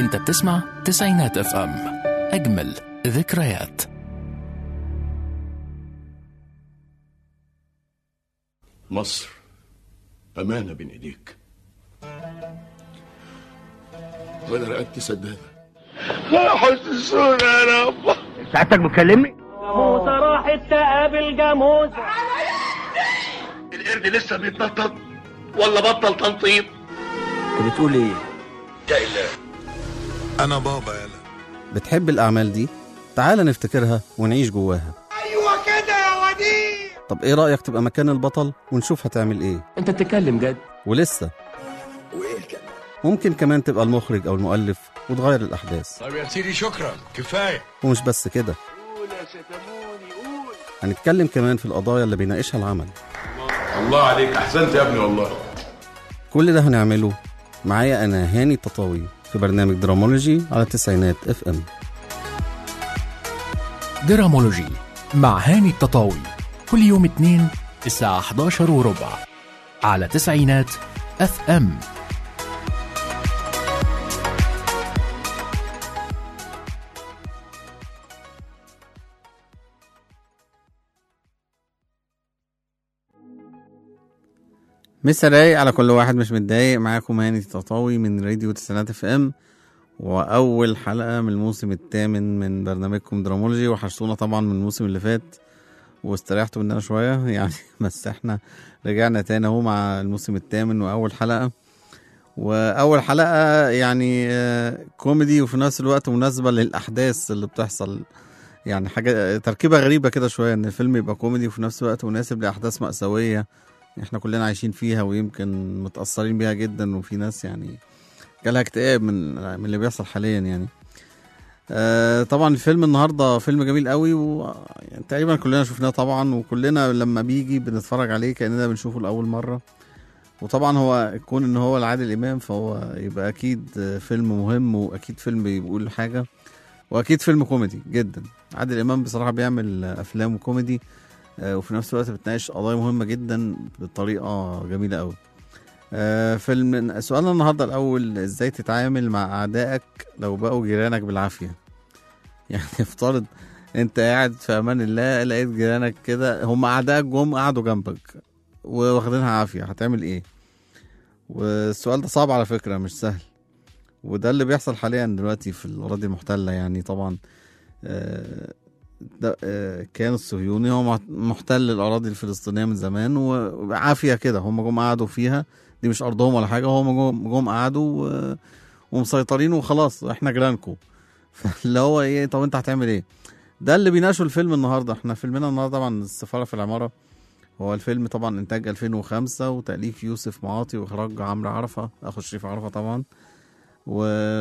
انت بتسمع تسعينات اف ام اجمل ذكريات مصر أمانة بين إيديك وأنا رقبتي سدادة حسسونا يا رب ساعتك بتكلمني جاموسة راحت تقابل جاموسة القرد لسه بيتنطط ولا بطل تنطيط انت بتقول ايه انا بابا يلا بتحب الأعمال دي؟ تعال نفتكرها ونعيش جواها ايوه كده يا وديع طب إيه رأيك تبقى مكان البطل ونشوف هتعمل إيه؟ انت بتتكلم جد ولسه وايه الكلام ممكن كمان تبقى المخرج أو المؤلف وتغير الأحداث طب يا سيدي شكرا كفايه ومش بس كده هنتكلم كمان في القضايا اللي بيناقشها العمل الله عليك أحسنت يا ابني والله كل ده هنعمله معايا أنا هاني التطاوي في برنامج درامولوجي على تسعينات اف ام درامولوجي مع هاني التطاوي كل يوم اثنين الساعة 11 وربع على تسعينات اف ام مسا رايق على كل واحد مش متضايق معاكم هاني التطاوي من راديو تسعينات اف ام واول حلقه من الموسم الثامن من برنامجكم درامولوجي وحشتونا طبعا من الموسم اللي فات واستريحتوا مننا شويه يعني بس احنا رجعنا تاني اهو مع الموسم الثامن واول حلقه واول حلقه يعني آه، كوميدي وفي نفس الوقت مناسبه للاحداث اللي بتحصل يعني حاجه تركيبه غريبه كده شويه ان الفيلم يبقى كوميدي وفي نفس الوقت مناسب لاحداث مأساويه احنا كلنا عايشين فيها ويمكن متأثرين بيها جدا وفي ناس يعني جالها اكتئاب من من اللي بيحصل حاليا يعني آه طبعا الفيلم النهارده فيلم جميل قوي وتقريبا كلنا شفناه طبعا وكلنا لما بيجي بنتفرج عليه كاننا بنشوفه لاول مره وطبعا هو كون ان هو لعادل امام فهو يبقى اكيد آه، فيلم مهم واكيد فيلم بيقول حاجه واكيد فيلم كوميدي جدا عادل امام بصراحه بيعمل آه، افلام كوميدي آه، وفي نفس الوقت بتناقش قضايا مهمه جدا بطريقه جميله قوي آه، فيلم سؤالنا النهارده الاول ازاي تتعامل مع اعدائك لو بقوا جيرانك بالعافيه يعني افترض انت قاعد في امان الله لقيت جيرانك كده هم اعدائك جم قعدوا جنبك واخدينها عافيه هتعمل ايه والسؤال ده صعب على فكره مش سهل وده اللي بيحصل حاليا دلوقتي في الاراضي المحتله يعني طبعا آه، ده آه، الكيان الصهيوني هو مح- محتل الاراضي الفلسطينيه من زمان وعافيه كده هم جم قعدوا فيها دي مش ارضهم ولا حاجه هم جم جم قعدوا و- ومسيطرين وخلاص احنا جيرانكم فاللي هو ايه طب انت هتعمل ايه ده اللي بيناقشه الفيلم النهارده احنا فيلمنا النهارده طبعا السفاره في العماره هو الفيلم طبعا انتاج 2005 وتاليف يوسف معاطي واخراج عمرو عرفه اخو شريف عرفه طبعا و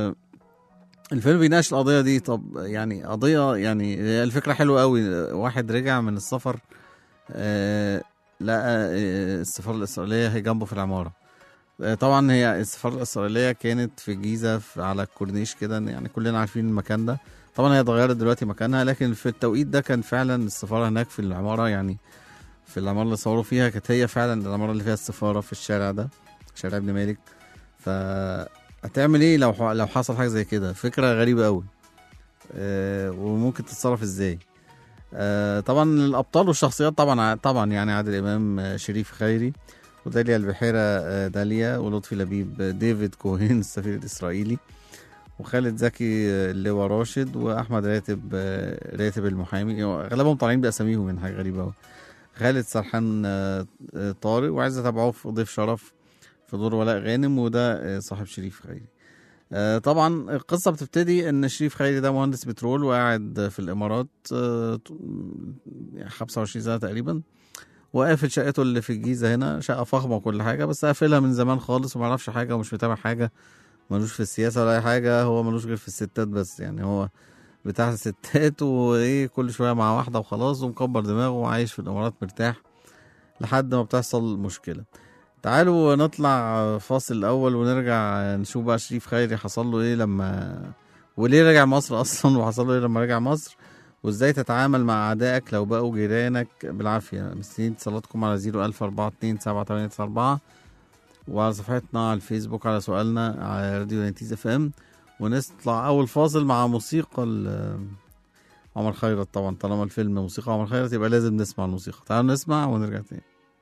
الفيلم بيناقش القضيه دي طب يعني قضيه يعني هي الفكره حلوه قوي واحد رجع من السفر آه لقى آه، السفاره الاسرائيليه هي جنبه في العماره آه، طبعا هي السفاره الاسرائيليه كانت في الجيزه في على الكورنيش كده يعني كلنا عارفين المكان ده طبعا هي اتغيرت دلوقتي مكانها لكن في التوقيت ده كان فعلا السفاره هناك في العماره يعني في العماره اللي صوروا فيها كانت هي فعلا العماره اللي فيها السفاره في الشارع ده شارع ابن مالك ف هتعمل ايه لو ح- لو حصل حاجه زي كده فكره غريبه قوي آه وممكن تتصرف ازاي آه طبعا الابطال والشخصيات طبعا طبعا يعني عادل امام آه، شريف خيري وداليا البحيره آه، داليا ولطفي لبيب آه، ديفيد كوهين السفير الاسرائيلي وخالد زكي آه، اللواء راشد واحمد راتب آه، راتب المحامي اغلبهم طالعين باساميهم من حاجه غريبه قوي خالد سرحان آه، آه، طارق وعايز اتابعه في ضيف شرف في دور ولاء غانم وده آه، صاحب شريف خيري آه، طبعا القصة بتبتدي ان شريف خيري ده مهندس بترول وقاعد في الامارات آه، ط- يعني 25 سنة تقريبا وقافل شقته اللي في الجيزة هنا شقة فخمة وكل حاجة بس قافلها من زمان خالص وما يعرفش حاجة ومش متابع حاجة ملوش في السياسة ولا أي حاجة هو ملوش غير في الستات بس يعني هو بتاع الستات وإيه كل شوية مع واحدة وخلاص ومكبر دماغه وعايش في الإمارات مرتاح لحد ما بتحصل مشكلة تعالوا نطلع فاصل الأول ونرجع نشوف بقى شريف خيري حصل له إيه لما وليه رجع مصر أصلا وحصل له إيه لما رجع مصر وإزاي تتعامل مع أعدائك لو بقوا جيرانك بالعافية مستنيين اتصالاتكم على زيرو ألف أربعة اتنين سبعة تمانية تسعة أربعة وعلى صفحتنا على الفيسبوك على سؤالنا على راديو نتيزة اف ام ونطلع اول فاصل مع موسيقى ال- عمر خيرت طبعا طالما الفيلم موسيقى عمر خيرت يبقى لازم نسمع الموسيقى تعالوا نسمع ونرجع تاني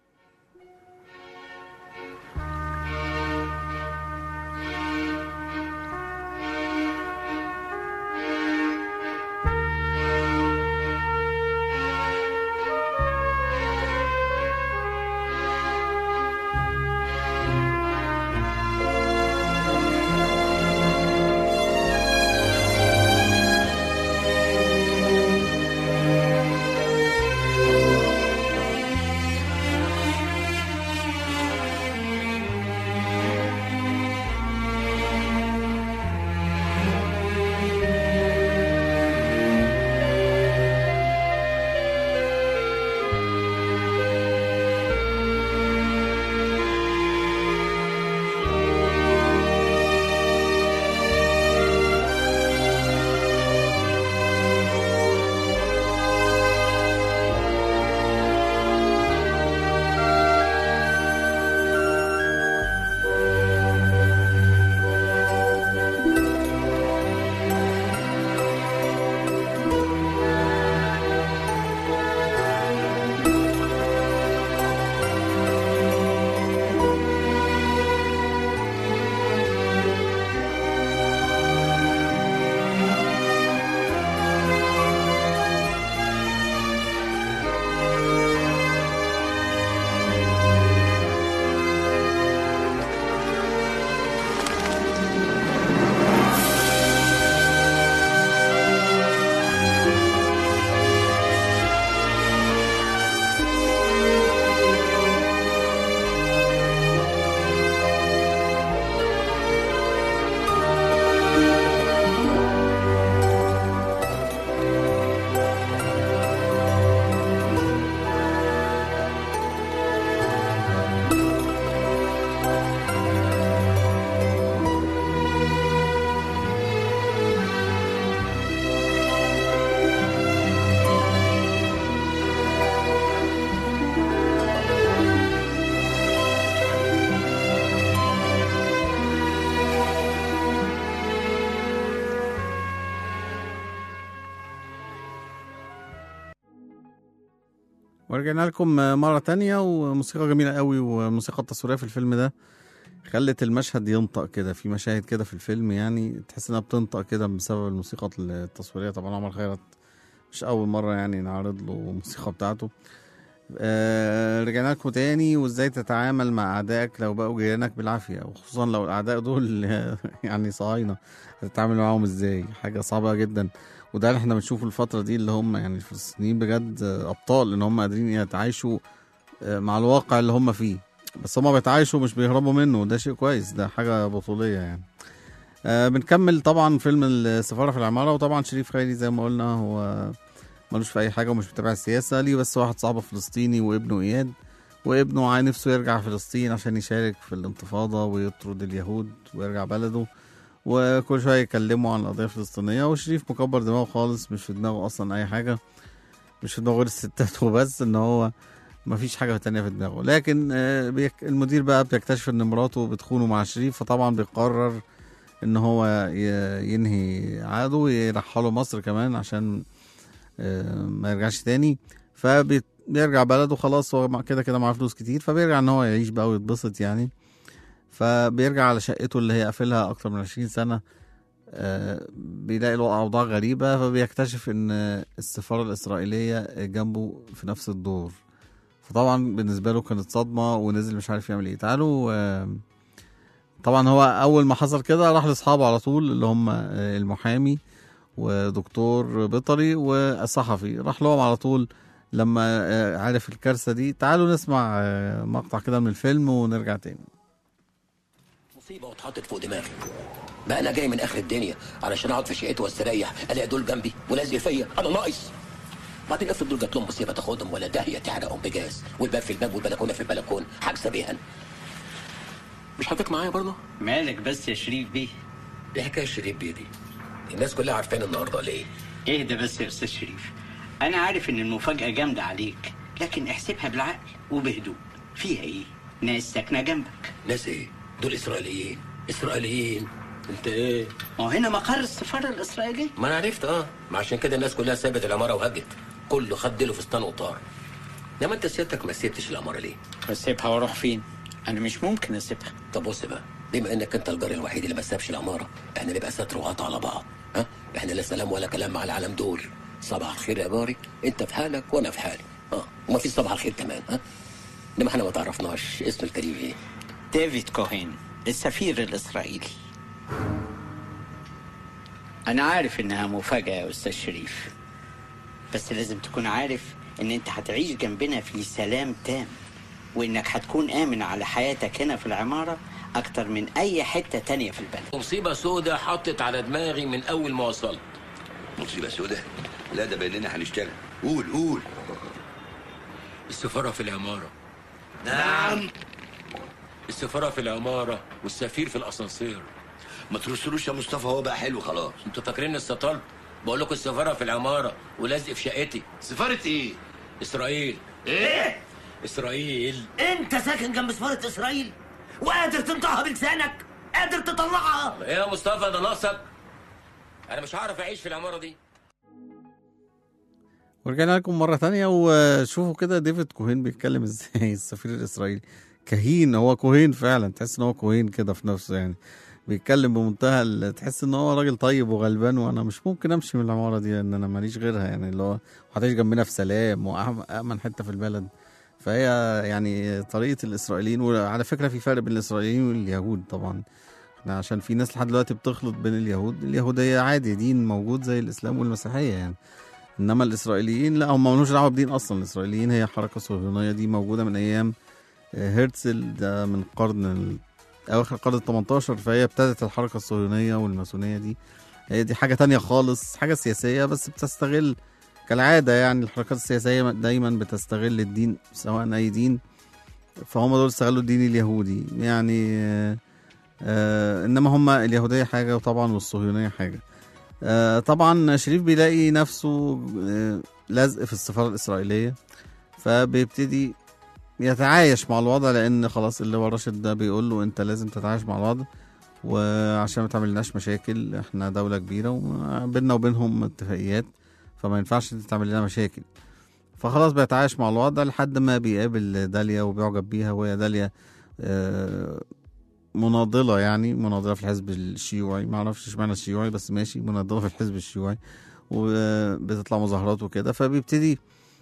ورجعنا لكم مرة تانية وموسيقى جميلة قوي والموسيقى التصويرية في الفيلم ده خلت المشهد ينطق كده في مشاهد كده في الفيلم يعني تحس انها بتنطق كده بسبب الموسيقى التصويرية طبعا عمر خيرت مش أول مرة يعني نعرض له الموسيقى بتاعته آه رجعنا لكم تاني وازاي تتعامل مع أعدائك لو بقوا جيرانك بالعافية وخصوصا لو الأعداء دول يعني صهاينة هتتعامل معاهم ازاي حاجة صعبة جدا وده اللي احنا بنشوفه الفترة دي اللي هم يعني الفلسطينيين بجد أبطال إن هم قادرين يتعايشوا مع الواقع اللي هم فيه بس هم بيتعايشوا مش بيهربوا منه وده شيء كويس ده حاجة بطولية يعني آه بنكمل طبعا فيلم السفارة في العمارة وطبعا شريف خيري زي ما قلنا هو ملوش في أي حاجة ومش بتابع السياسة ليه بس واحد صاحبه فلسطيني وابنه إياد وابنه عايز نفسه يرجع فلسطين عشان يشارك في الانتفاضة ويطرد اليهود ويرجع بلده وكل شويه يكلموا عن القضيه الفلسطينيه وشريف مكبر دماغه خالص مش في دماغه اصلا اي حاجه مش في دماغه غير الستات وبس ان هو مفيش حاجه تانية في دماغه لكن المدير بقى بيكتشف ان مراته بتخونه مع شريف فطبعا بيقرر ان هو ينهي عقده ويرحله مصر كمان عشان ما يرجعش تاني فبيرجع بلده خلاص هو كده كده معاه فلوس كتير فبيرجع ان هو يعيش بقى ويتبسط يعني فبيرجع على شقته اللي هي قافلها اكتر من 20 سنه آه بيلاقي له اوضاع غريبه فبيكتشف ان السفاره الاسرائيليه جنبه في نفس الدور فطبعا بالنسبه له كانت صدمه ونزل مش عارف يعمل ايه تعالوا آه طبعا هو اول ما حصل كده راح لاصحابه على طول اللي هم آه المحامي ودكتور بيطري والصحفي راح لهم على طول لما عرف الكارثه دي تعالوا نسمع مقطع كده من الفيلم ونرجع تاني مصيبه واتحطت فوق دماغي بقى انا جاي من اخر الدنيا علشان اقعد في شقتي واستريح الاقي دول جنبي ولازق فيا انا ناقص بعدين افرض دول جات لهم مصيبه تاخدهم ولا داهيه تحرقهم بجاز والباب في الباب والبلكونه في البلكون حاجه بيها مش حضرتك معايا برضه؟ مالك بس يا شريف بيه ايه حكايه شريف بيه دي؟ الناس كلها عارفين النهارده ليه؟ اهدى بس يا استاذ شريف انا عارف ان المفاجاه جامده عليك لكن احسبها بالعقل وبهدوء فيها ايه؟ ناس ساكنه جنبك ناس ايه؟ دول اسرائيليين اسرائيليين انت ايه ما هو هنا مقر السفاره الاسرائيليه ما انا عرفت اه ما عشان كده الناس كلها سابت العماره وهجت كله خد له فستان وطار انما انت سيادتك ما سيبتش العماره ليه اسيبها واروح فين انا مش ممكن اسيبها طب بص بقى بما انك انت الجار الوحيد اللي ما سابش العماره احنا نبقى ستر وقطع على بعض ها احنا لا سلام ولا كلام مع العالم دول صباح الخير يا جاري انت في حالك وانا في حالي اه وما في صباح الخير كمان ها انما احنا ما تعرفناش اسم الكريم ايه ديفيد كوهين السفير الاسرائيلي انا عارف انها مفاجاه يا استاذ شريف بس لازم تكون عارف ان انت هتعيش جنبنا في سلام تام وانك هتكون امن على حياتك هنا في العماره اكتر من اي حته تانية في البلد مصيبه سودة حطت على دماغي من اول ما وصلت مصيبة سودة لا ده بيننا هنشتغل قول قول السفاره في العماره نعم السفاره في العماره والسفير في الاسانسير ما ترسلوش يا مصطفى هو بقى حلو خلاص انتوا فاكرين استطلت بقول لكم السفاره في العماره ولازق في شقتي سفارة ايه؟ اسرائيل ايه؟ اسرائيل انت ساكن جنب سفارة اسرائيل وقادر تنطقها بلسانك قادر تطلعها ايه يا مصطفى ده ناقصك انا مش هعرف اعيش في العماره دي ورجعنا لكم مرة تانية وشوفوا كده ديفيد كوهين بيتكلم ازاي السفير الإسرائيلي كهين هو كوهين فعلا تحس ان هو كوهين كده في نفسه يعني بيتكلم بمنتهى ال- تحس ان هو راجل طيب وغلبان وانا مش ممكن امشي من العمارة دي لان انا ماليش غيرها يعني اللي هو هتعيش جنبنا في سلام وأمن حتة في البلد فهي يعني طريقة الإسرائيليين وعلى فكرة في فرق بين الإسرائيليين واليهود طبعا احنا عشان في ناس لحد دلوقتي بتخلط بين اليهود اليهودية عادي دين موجود زي الإسلام والمسيحية يعني انما الاسرائيليين لا هم ملوش دعوه بدين اصلا الاسرائيليين هي حركه صهيونيه دي موجوده من ايام آه، هرتزل ده من القرن ال- اواخر القرن ال 18 فهي ابتدت الحركه الصهيونيه والماسونيه دي هي دي حاجه تانية خالص حاجه سياسيه بس بتستغل كالعاده يعني الحركات السياسيه دايما بتستغل الدين سواء اي دين فهم دول استغلوا الدين اليهودي يعني آه آه انما هم اليهوديه حاجه وطبعا والصهيونيه حاجه آه، طبعا شريف بيلاقي نفسه آه، لازق في السفارة الإسرائيلية فبيبتدي يتعايش مع الوضع لأن خلاص اللي هو راشد ده بيقول له أنت لازم تتعايش مع الوضع وعشان ما تعملناش مشاكل احنا دولة كبيرة وبيننا وبينهم اتفاقيات فما ينفعش انت تعمل لنا مشاكل فخلاص بيتعايش مع الوضع لحد ما بيقابل داليا وبيعجب بيها وهي داليا آه، مناضلة يعني مناضلة في الحزب الشيوعي ما اعرفش اشمعنى الشيوعي بس ماشي مناضلة في الحزب الشيوعي وبتطلع مظاهرات وكده فبيبتدي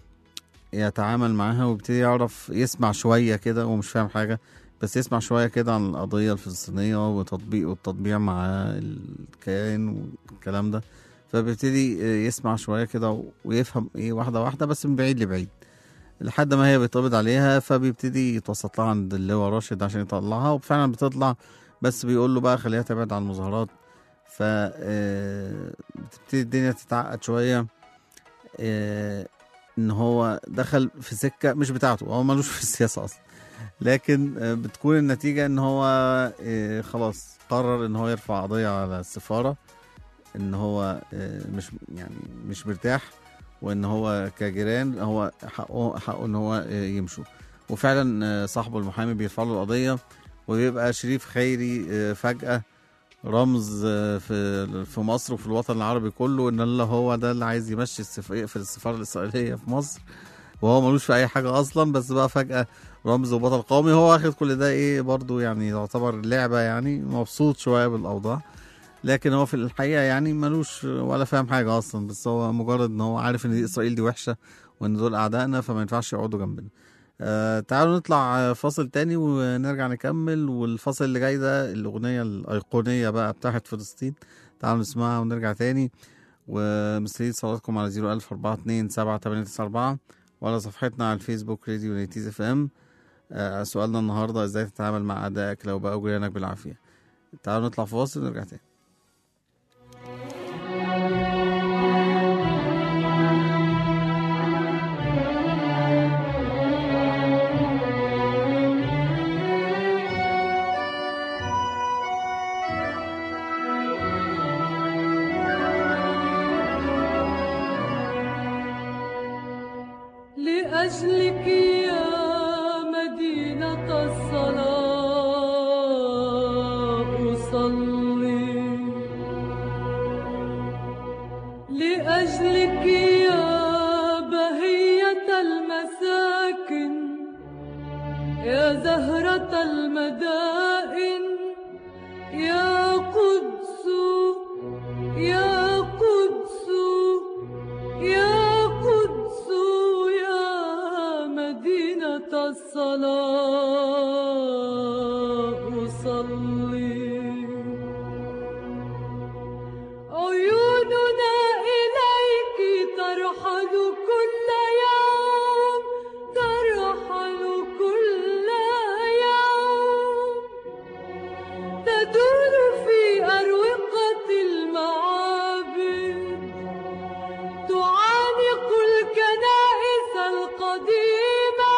يتعامل معاها ويبتدي يعرف يسمع شوية كده ومش فاهم حاجة بس يسمع شوية كده عن القضية الفلسطينية وتطبيق والتطبيع مع الكيان والكلام ده فبيبتدي يسمع شوية كده ويفهم ايه واحدة واحدة بس من بعيد لبعيد لحد ما هي بيتقبض عليها فبيبتدي يتوسط لها عند اللواء راشد عشان يطلعها وفعلا بتطلع بس بيقول له بقى خليها تبعد عن المظاهرات ف آه، بتبتدي الدنيا تتعقد شويه آه، ان هو دخل في سكه مش بتاعته هو ملوش في السياسه اصلا لكن آه، بتكون النتيجه ان هو آه، خلاص قرر ان هو يرفع قضيه على السفاره ان هو آه، مش يعني مش مرتاح وان هو كجيران هو حقه حقه ان هو آه، يمشوا وفعلا آه، صاحبه المحامي بيرفع له القضيه وبيبقى شريف خيري آه، فجاه رمز آه، في في مصر وفي الوطن العربي كله ان اللي هو ده اللي عايز يمشي السف- في السفاره الاسرائيليه في مصر وهو ملوش في اي حاجه اصلا بس بقى فجاه رمز وبطل قومي هو واخد كل ده ايه برضو يعني يعتبر لعبه يعني مبسوط شويه بالاوضاع لكن هو في الحقيقه يعني ملوش ولا فاهم حاجه اصلا بس هو مجرد ان هو عارف ان دي اسرائيل دي وحشه وان دول اعدائنا فما ينفعش يقعدوا جنبنا آه تعالوا نطلع آه، فاصل تاني ونرجع نكمل والفاصل اللي جاي ده الأغنية الأيقونية بقى بتاعت فلسطين تعالوا نسمعها ونرجع تاني ومستنيين صلاتكم على 01000 42 7894 وعلى صفحتنا على الفيسبوك راديو نيتيز اف ام آه سؤالنا النهاردة ازاي تتعامل مع أعدائك لو بقوا جيرانك بالعافية تعالوا نطلع في فاصل ونرجع تاني لأجلك يا مدينة الصلاة أصلي زهرة المدائن يا قدس يا قدس يا قدس يا مدينة الصلاة صلي عيوننا إليك ترحل كل يوم ترحل كل يوم تدور في أروقة المعابد تعانق الكنائس القديمة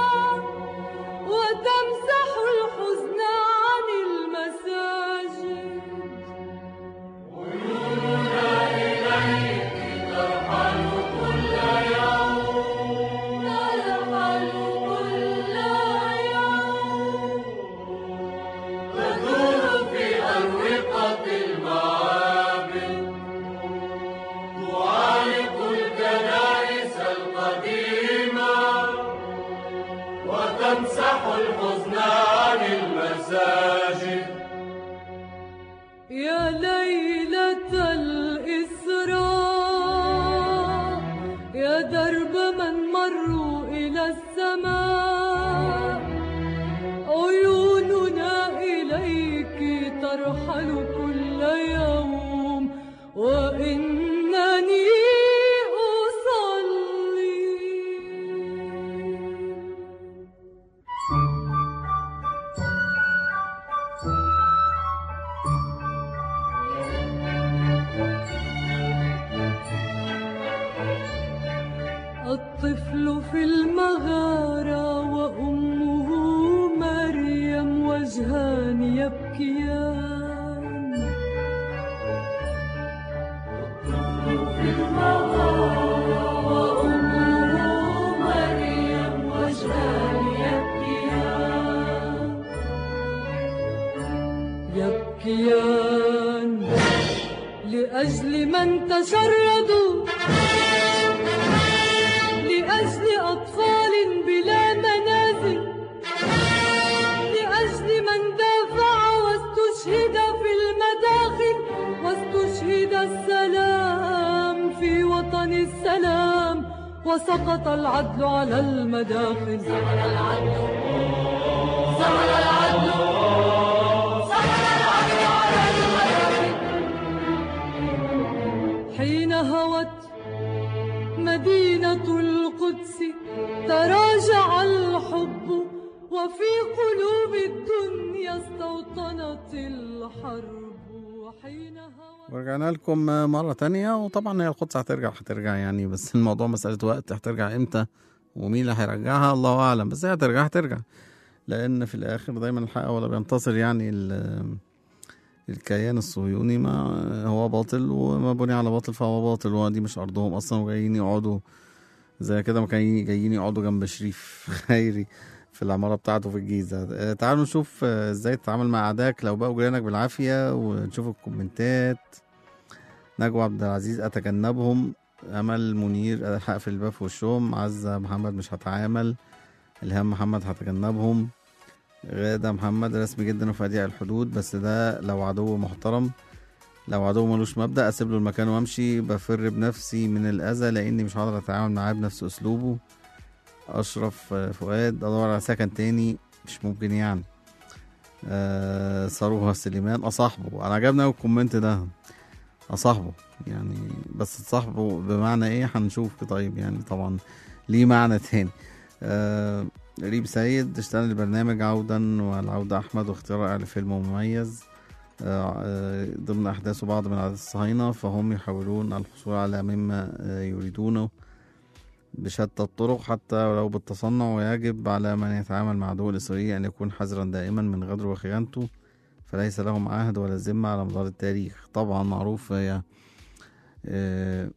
وتمسح الحزن عن المساجد ترحل كل يوم تدور في أروقة المعابد تعانق الكنائس القديمة وتمسح الحزن عن المساجد يا ليلة الإسراء يا درب من مروا إلى السماء عيوننا إليك ترحل كل يوم وإنني أصلي الطفل في المغارة وأمه مريم وجهان يبكيان في المغارة وأمه مريم وجهان يبكيان يبكيان لأجل من تشردوا لأجل أطفال بلا منازل لأجل من دافع واستشهد في المداخل واستشهد السلام في وطن السلام وسقط العدل على المداخل سقط العدل سقط العدل سقط العدل على المداخل حين هوت مدينة القدس تراجع الحب وفي قلوب الدنيا استوطنت الحرب حين هوت ورجعنا لكم مرة تانية وطبعا هي القدس هترجع هترجع يعني بس الموضوع مسألة وقت هترجع امتى ومين اللي هيرجعها الله أعلم بس هي هترجع هترجع لأن في الآخر دايما الحق ولا بينتصر يعني ال- الكيان الصهيوني ما هو باطل وما بني على باطل فهو باطل ودي مش أرضهم أصلا وجايين يقعدوا زي كده ما كانوا جايين يقعدوا جنب شريف خيري في العمارة بتاعته في الجيزة آه، تعالوا نشوف آه، ازاي تتعامل مع أعدائك لو بقوا جيرانك بالعافية ونشوف الكومنتات نجوى عبد العزيز أتجنبهم أمل منير آه، هقفل الباب في وشهم عزة محمد مش هتعامل إلهام محمد هتجنبهم غادة محمد رسمي جدا وفي أضيق الحدود بس ده لو عدو محترم لو عدو ملوش مبدأ أسيب له المكان وأمشي بفر بنفسي من الأذى لأني مش هقدر أتعامل معاه بنفس أسلوبه أشرف آه، فؤاد أدور على سكن تاني مش ممكن يعني آه صاروخ سليمان أصاحبه أنا عجبني أوي الكومنت ده أصاحبه يعني بس تصاحبه بمعنى إيه هنشوف طيب يعني طبعا ليه معنى تاني آه ريم سيد اشتغل البرنامج عودا والعودة أحمد واختيار لفيلم مميز آه، آه، ضمن أحداث بعض من عادات الصهاينة فهم يحاولون الحصول على مما آه، يريدونه بشتى الطرق حتى ولو بالتصنع ويجب على من يتعامل مع دول إسرائيل أن يكون حذرا دائما من غدره وخيانته فليس لهم عهد ولا ذمة على مدار التاريخ طبعا معروف هي آه،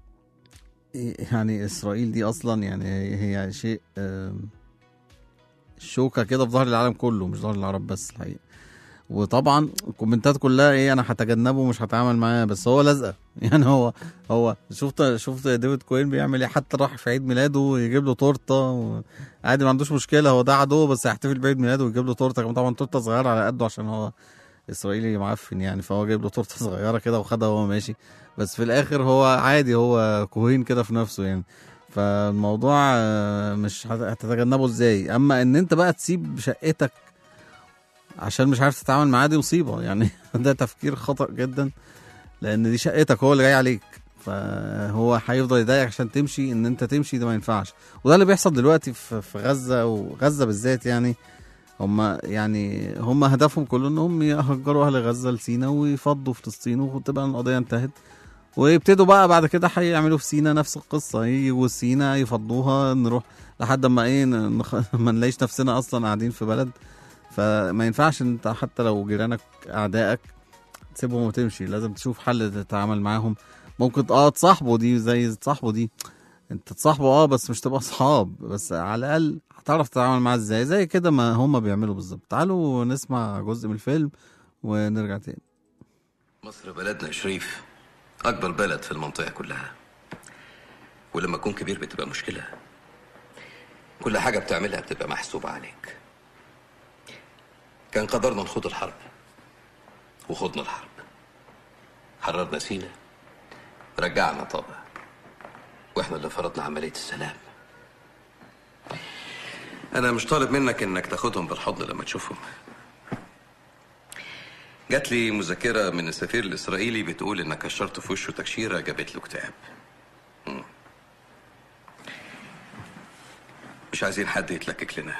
يعني إسرائيل دي أصلا يعني هي شيء آه، شوكة كده في ظهر العالم كله مش ظهر العرب بس الحقيقة وطبعا الكومنتات كلها ايه انا هتجنبه ومش هتعامل معاه بس هو لازقه يعني هو هو شفت شفت ديفيد كوين بيعمل ايه حتى راح في عيد ميلاده يجيب له تورته و- عادي ما عندوش مشكله هو ده عدو بس هيحتفل بعيد ميلاده ويجيب له تورته كمان طبعا تورته صغيره على قده عشان هو اسرائيلي معفن يعني فهو جايب له تورته صغيره كده وخدها وهو ماشي بس في الاخر هو عادي هو كوين كده في نفسه يعني فالموضوع آه، مش هت- هتتجنبه ازاي اما ان انت بقى تسيب شقتك عشان مش عارف تتعامل معاه دي مصيبه يعني ده تفكير خطأ جدا لان دي شقتك هو اللي جاي عليك فهو هيفضل يضايقك عشان تمشي ان انت تمشي ده ما ينفعش وده اللي بيحصل دلوقتي في في غزه وغزه بالذات يعني هم يعني هم هدفهم كله انهم يهجروا اهل غزه لسينا ويفضوا فلسطين وتبقى القضيه انتهت ويبتدوا بقى بعد كده هيعملوا في سينا نفس القصه يجوا سينا يفضوها نروح لحد ما ايه نخ... ما نلاقيش نفسنا اصلا قاعدين في بلد فما ينفعش انت حتى لو جيرانك اعدائك تسيبهم وتمشي لازم تشوف حل تتعامل معاهم ممكن اه تصاحبه دي زي تصاحبه دي انت تصاحبه اه بس مش تبقى اصحاب بس على الاقل هتعرف تتعامل معاه ازاي زي كده ما هما بيعملوا بالظبط تعالوا نسمع جزء من الفيلم ونرجع تاني مصر بلدنا يا شريف أكبر بلد في المنطقة كلها ولما تكون كبير بتبقى مشكلة كل حاجة بتعملها بتبقى محسوبة عليك كان قدرنا نخوض الحرب وخضنا الحرب حررنا سينا رجعنا طابة واحنا اللي فرضنا عملية السلام أنا مش طالب منك إنك تاخدهم بالحضن لما تشوفهم جات لي مذكرة من السفير الإسرائيلي بتقول إنك كشرت في وشه تكشيرة جابت له اكتئاب. مم. مش عايزين حد يتلكك لنا.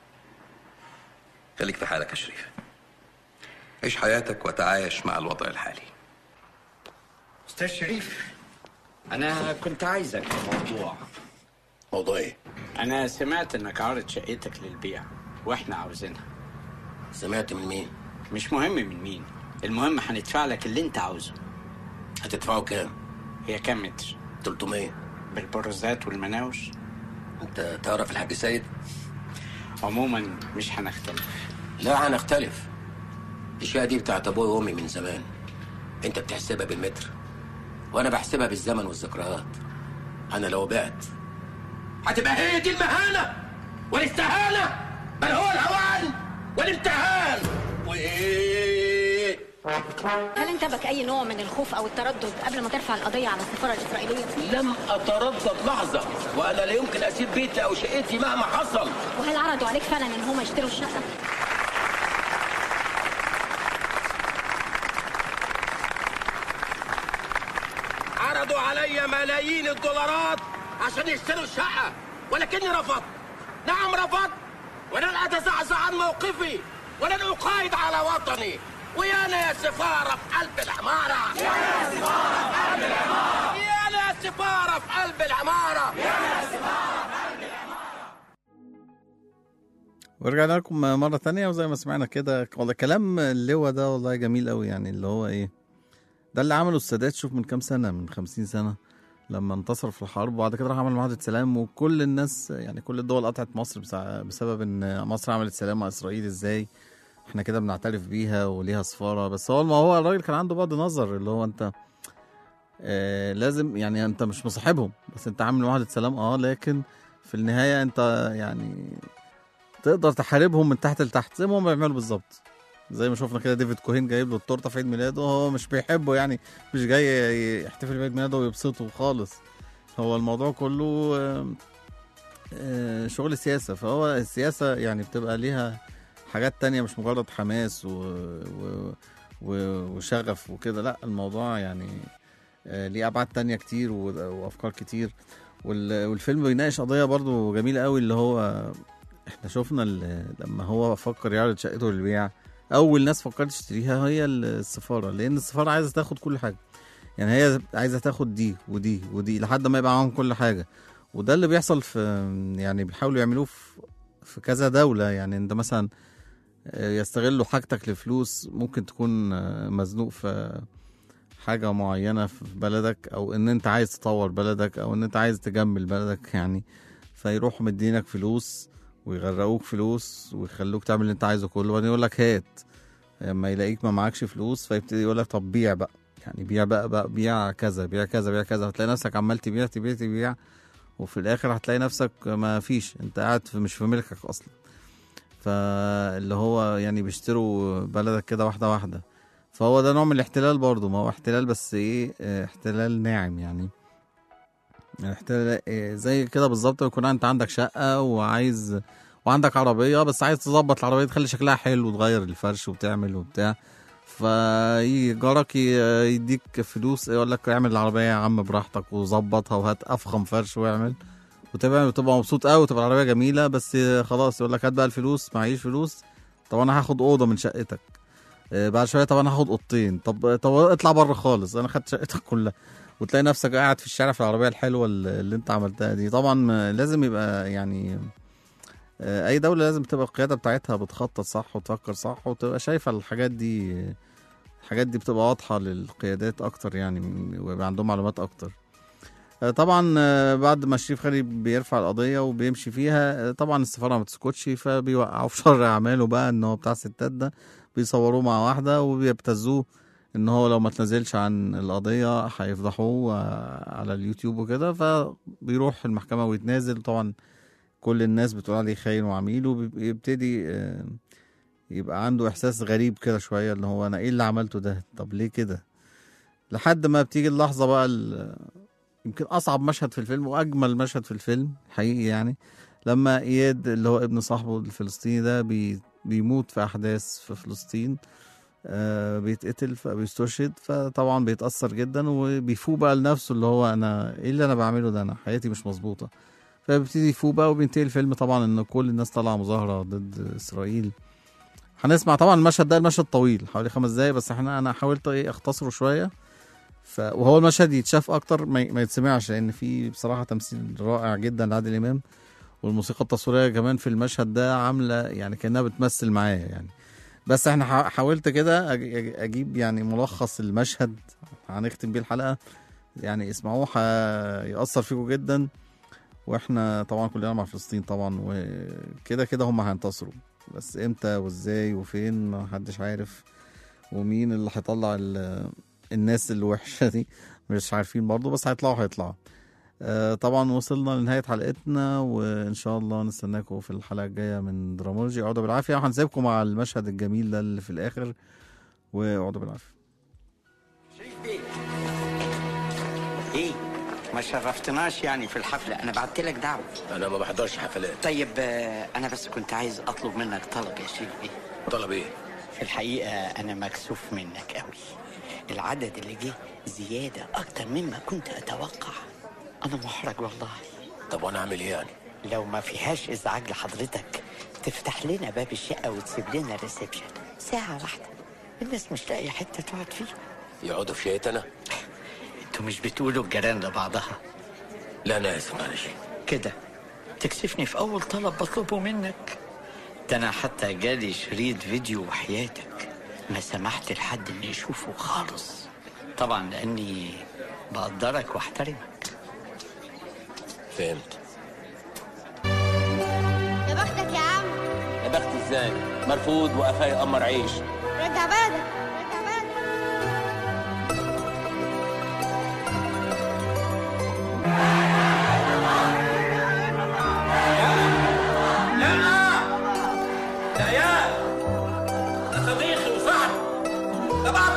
خليك في حالك يا شريف. عيش حياتك وتعايش مع الوضع الحالي. استاذ شريف انا كنت عايزك في موضوع موضوع ايه؟ انا سمعت انك عارض شقتك للبيع واحنا عاوزينها سمعت من مين؟ مش مهم من مين المهم هندفع لك اللي انت عاوزه هتدفعوا كام؟ هي كام متر 300 بالبروزات والمناوش انت تعرف الحاج سيد؟ عموما مش هنختلف لا هنختلف الشقة دي بتاعت ابوي وامي من زمان انت بتحسبها بالمتر وانا بحسبها بالزمن والذكريات انا لو بعت هتبقى هي دي المهانة والاستهانة بل هو الهوان والامتهان وايه هل انتابك اي نوع من الخوف او التردد قبل ما ترفع القضيه على السفاره الاسرائيليه لم اتردد لحظة وانا لا يمكن اسيب بيتي او شقتي مهما حصل وهل عرضوا عليك فعلا ان هم يشتروا الشقه عرضوا علي ملايين الدولارات عشان يشتروا الشقة ولكني رفضت نعم رفضت ولن أتزعزع عن موقفي ولن أقايد على وطني ويانا يا سفارة في قلب العمارة يا سفارة في قلب العمارة يانا يا سفارة في قلب العمارة ورجعنا لكم مرة تانية وزي ما سمعنا كده والله كلام اللواء ده والله جميل قوي يعني اللي هو ايه ده اللي عمله السادات شوف من كام سنة من خمسين سنة لما انتصر في الحرب وبعد كده راح عمل معاهدة سلام وكل الناس يعني كل الدول قطعت مصر بسع- بسبب ان مصر عملت سلام مع اسرائيل ازاي احنا كده بنعترف بيها وليها سفارة بس هو ما هو الراجل كان عنده بعد نظر اللي هو انت آه لازم يعني انت مش مصاحبهم بس انت عامل معاهدة سلام اه لكن في النهاية انت يعني تقدر تحاربهم من تحت لتحت زي ما هم بيعملوا بالظبط زي ما شفنا كده ديفيد كوهين جايب له التورته في عيد ميلاده هو مش بيحبه يعني مش جاي يحتفل بعيد ميلاده ويبسطه خالص هو الموضوع كله آه، آه، شغل سياسه فهو السياسه يعني بتبقى ليها حاجات تانية مش مجرد حماس و... و... و... وشغف وكده لا الموضوع يعني آه، ليه ابعاد تانية كتير و... وافكار كتير وال... والفيلم بيناقش قضيه برضو جميله قوي اللي هو احنا شفنا ال- لما هو فكر يعرض شقته للبيع اول ناس فكرت تشتريها هي السفاره لان السفاره عايزه تاخد كل حاجه يعني هي عايزه تاخد دي ودي ودي لحد ما يبقى معاهم كل حاجه وده اللي بيحصل في يعني بيحاولوا يعملوه في في كذا دوله يعني انت مثلا آه، يستغلوا حاجتك لفلوس ممكن تكون آه، مزنوق في حاجة معينة في بلدك أو إن أنت عايز تطور بلدك أو إن أنت عايز تجمل بلدك يعني فيروحوا مدينك فلوس ويغرقوك فلوس ويخلوك تعمل اللي أنت عايزه كله وبعدين يقول لك هات لما يلاقيك ما معكش فلوس فيبتدي يقول لك طب بيع بقى يعني بيع بقى بقى بيع كذا بيع كذا بيع كذا هتلاقي نفسك عمال تبيع تبيع تبيع وفي الاخر هتلاقي نفسك ما فيش انت قاعد في مش في ملكك اصلا فاللي هو يعني بيشتروا بلدك كده واحده واحده فهو ده نوع من الاحتلال برضه ما هو احتلال بس ايه اه، احتلال ناعم يعني احتلال اه، زي كده بالظبط يكون انت عندك شقه وعايز وعندك عربيه بس عايز تظبط العربيه تخلي شكلها حلو وتغير الفرش وتعمل وبتاع فيجي جارك ي- يديك فلوس يقول لك اعمل العربيه يا عم براحتك وظبطها وهات افخم فرش واعمل وتبقى وتبقى مبسوط قوي وتبقى العربيه جميله بس خلاص يقول لك هات بقى الفلوس معيش فلوس طب انا هاخد اوضه من شقتك آه، بعد شويه طب انا هاخد اوضتين طب طب اطلع بره خالص انا خدت شقتك كلها وتلاقي نفسك قاعد في الشارع في العربيه الحلوه اللي اللي انت عملتها دي طبعا ما- لازم يبقى يعني آه، اي دوله لازم تبقى القياده بتاعتها بتخطط صح وتفكر صح وتبقى شايفه الحاجات دي الحاجات دي بتبقى واضحه للقيادات اكتر يعني ويبقى عندهم معلومات اكتر آه، طبعا آه، بعد ما شريف خالد بيرفع القضيه وبيمشي فيها آه، طبعا السفاره ما بتسكتش فبيوقعوا في شر اعماله بقى ان هو بتاع ستات ده بيصوروه مع واحده وبيبتزوه ان هو لو ما تنزلش عن القضيه هيفضحوه آه، على اليوتيوب وكده فبيروح المحكمه ويتنازل طبعا كل الناس بتقول عليه خاين وعميل وبيبتدي آه، يبقى عنده احساس غريب كده شويه اللي هو انا ايه اللي عملته ده طب ليه كده لحد ما بتيجي اللحظه بقى ال- يمكن اصعب مشهد في الفيلم واجمل مشهد في الفيلم حقيقي يعني لما اياد اللي هو ابن صاحبه الفلسطيني ده بي بيموت في احداث في فلسطين آه بيتقتل فبيستشهد فطبعا بيتاثر جدا وبيفوق بقى لنفسه اللي هو انا ايه اللي انا بعمله ده انا حياتي مش مظبوطه فبيبتدي يفوق بقى وبينتهي الفيلم طبعا ان كل الناس طالعه مظاهره ضد اسرائيل هنسمع طبعا المشهد ده المشهد طويل حوالي خمس دقايق بس احنا انا حاولت ايه اختصره شويه ف وهو المشهد يتشاف اكتر ما, ي- ما يتسمعش لان في بصراحه تمثيل رائع جدا لعادل امام والموسيقى التصويريه كمان في المشهد ده عامله يعني كانها بتمثل معايا يعني بس احنا حا- حاولت كده أج- أج- اجيب يعني ملخص المشهد هنختم بيه الحلقه يعني اسمعوه هيأثر فيكم جدا واحنا طبعا كلنا مع فلسطين طبعا وكده كده هم هينتصروا بس امتى وازاي وفين ما حدش عارف ومين اللي هيطلع ال- الناس الوحشه دي مش عارفين برضه بس هيطلعوا هيطلعوا آه، طبعا وصلنا لنهايه حلقتنا وان شاء الله نستناكم في الحلقه الجايه من درامولوجي اقعدوا بالعافيه وهنسيبكم مع المشهد الجميل ده اللي في الاخر واقعدوا بالعافيه ايه ما شرفتناش يعني في الحفلة أنا بعت لك دعوة انا ما بحضرش حفلات طيب آه، أنا بس كنت عايز أطلب منك طلب يا شريف بيه طلب ايه في الحقيقة أنا مكسوف منك قوي العدد اللي جه زيادة أكتر مما كنت أتوقع أنا محرج والله طب وانا اعمل ايه يعني لو ما فيهاش إزعاج لحضرتك تفتح لنا باب الشقة وتسيب لنا الريسبشن ساعة واحدة الناس مش لاقية حتة تقعد فيها يقعدوا في شقتي انا انتوا مش بتقولوا الجيران لبعضها لا انا اسف معلش كده تكسفني في أول طلب بطلبه منك ده أنا حتى جالي شريط فيديو وحياتك ما سمحت لحد إنه يشوفه خالص طبعا لأني بقدرك واحترمك فهمت يا بختك يا عم يا بخت ازاي مرفوض وقفاي قمر عيش رجع بالك رجع بالك لا يا يا صديقي وصاحبي ده بعد